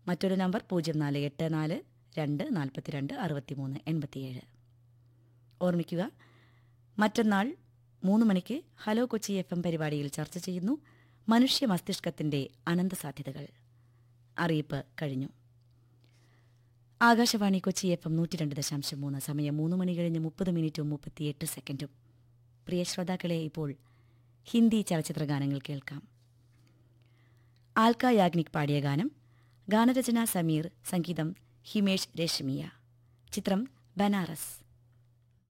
മറ്റൊരു നമ്പർ പൂജ്യം നാല് എട്ട് നാല് രണ്ട് നാൽപ്പത്തിരണ്ട് അറുപത്തിമൂന്ന് എൺപത്തിയേഴ് ഓർമ്മിക്കുക മറ്റന്നാൾ മൂന്ന് മണിക്ക് ഹലോ കൊച്ചി എഫ് എം പരിപാടിയിൽ ചർച്ച ചെയ്യുന്നു മനുഷ്യ മസ്തിഷ്കത്തിന്റെ അനന്ത സാധ്യതകൾ അറിയിപ്പ് കഴിഞ്ഞു ആകാശവാണി കൊച്ചി എഫ് എം നൂറ്റി രണ്ട് ദശാംശം മൂന്ന് സമയം മൂന്ന് മണി കഴിഞ്ഞ് മുപ്പത് മിനിറ്റും മുപ്പത്തിയെട്ട് സെക്കൻഡും പ്രിയ ശ്രോതാക്കളെ ഇപ്പോൾ ഹിന്ദി ചലച്ചിത്ര ഗാനങ്ങൾ കേൾക്കാം ആൽക്ക യാഗ്നിക് പാടിയ ഗാനം ഗാനരചന സമീർ സംഗീതം ഹിമേഷ് രശ്മിയ ചിത്രം ബനാറസ്